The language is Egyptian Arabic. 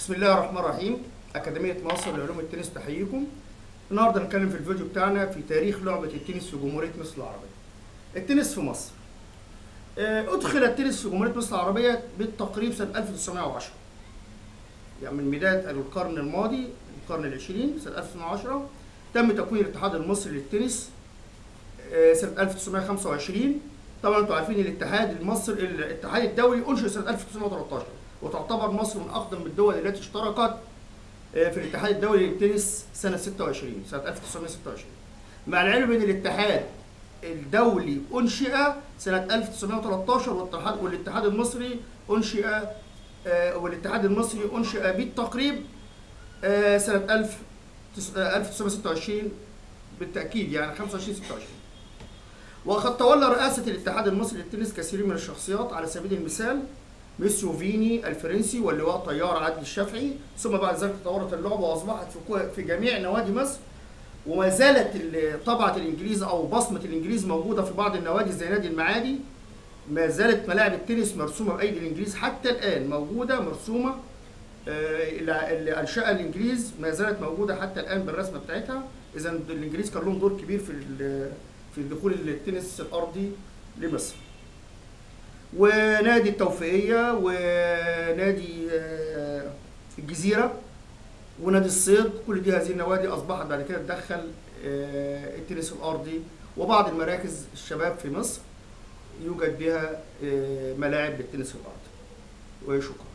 بسم الله الرحمن الرحيم أكاديمية مصر لعلوم التنس تحييكم النهارده هنتكلم في الفيديو بتاعنا في تاريخ لعبة التنس في جمهورية مصر العربية التنس في مصر آه، أدخل التنس في جمهورية مصر العربية بالتقريب سنة 1910 يعني من بداية القرن الماضي القرن العشرين سنة 1910 تم تكوين الاتحاد المصري للتنس آه، سنة 1925 طبعا انتوا عارفين الاتحاد المصري الاتحاد الدولي انشئ سنة 1913 وتعتبر مصر من اقدم الدول التي اشتركت آه، في الاتحاد الدولي للتنس سنة 26 سنة 1926 مع العلم ان الاتحاد الدولي انشئ سنة 1913 والاتحاد والاتحاد المصري انشئ آه، والاتحاد المصري انشئ بالتقريب آه، سنة 1000 آه، 1926 بالتأكيد يعني 25 26 وقد تولى رئاسة الاتحاد المصري للتنس كثير من الشخصيات على سبيل المثال ميسيو فيني الفرنسي واللواء طيار عادل الشافعي ثم بعد ذلك تطورت اللعبة وأصبحت في كو- في جميع نوادي مصر وما زالت ال- طبعة الإنجليز أو بصمة الإنجليز موجودة في بعض النوادي زي نادي المعادي ما زالت ملاعب التنس مرسومة بأيدي الإنجليز حتى الآن موجودة مرسومة آه، اللي اللي أنشأها الإنجليز ما زالت موجودة حتى الآن بالرسمة بتاعتها إذا الإنجليز كان لهم دور كبير في ال- في دخول التنس الأرضي لمصر ونادي التوفيقية ونادي آه، الجزيرة ونادي الصيد كل دي هذه النوادي أصبحت بعد كده تدخل آه، التنس الأرضي وبعض المراكز الشباب في مصر يوجد بها آه، ملاعب للتنس الأرضي وشكرا